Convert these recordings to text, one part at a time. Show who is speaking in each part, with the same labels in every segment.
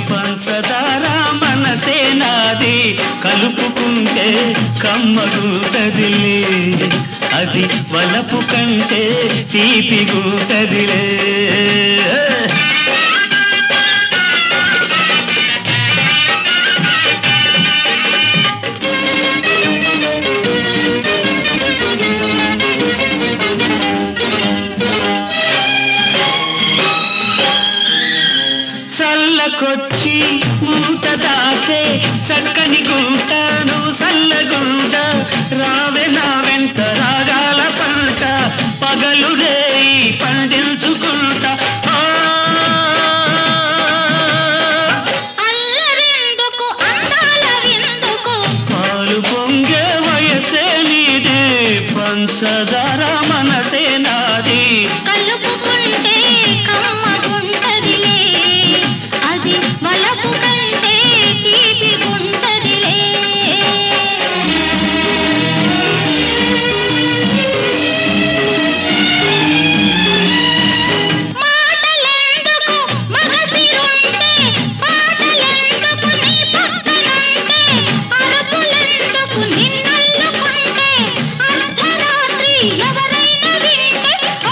Speaker 1: పంచదార మనసే నాది కలుపుకుంటే కమ్మగుంటదిలే అది వలపు కంటే తీపిగుంటదిలే చల్లకొచ్చి మూట దాసే చక్కని గుంటను సల్లగుంట రావే నా వెంట రాగాల పంట పగలు రేయి పండించుకుంటా ఆ,
Speaker 2: అల్లరెందుకు అందాల విందుకు
Speaker 1: పాలు పొంగే వయసే నీది పంచదార మనసే నాది
Speaker 2: కలుపుకుంటే కమ్మగుంటదిలే అది వలపు కంటే తీపిగుంటదిలే మాటలెందుకు మగసిరుంటే మాటలెందుకు నీ పక్కనుంటే అరుపులెందుకు నిన్నల్లుకుంటే అర్ధరాత్రి ఎవరైనా వింటే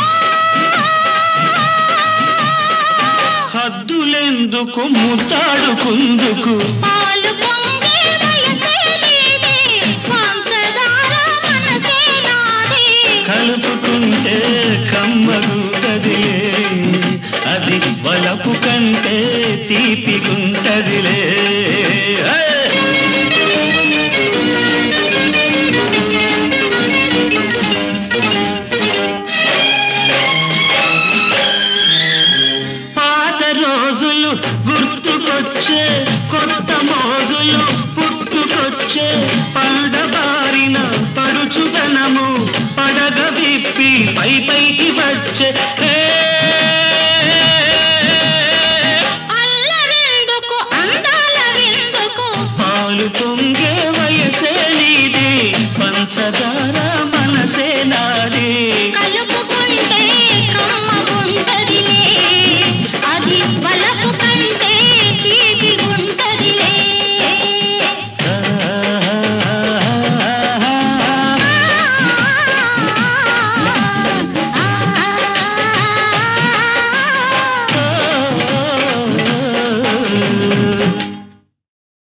Speaker 1: హద్దులెందుకు ముద్దాడుకుందుకు
Speaker 2: పాలు పొంగే వయసే నీది పంచదార మనసే నాది
Speaker 1: కలుపుకుంటే కమ్మగుంటదిలే అది వలపు కంటే తీపిగుంటదిలే ఏ! పాత రోజులు గుర్తుకొచ్చే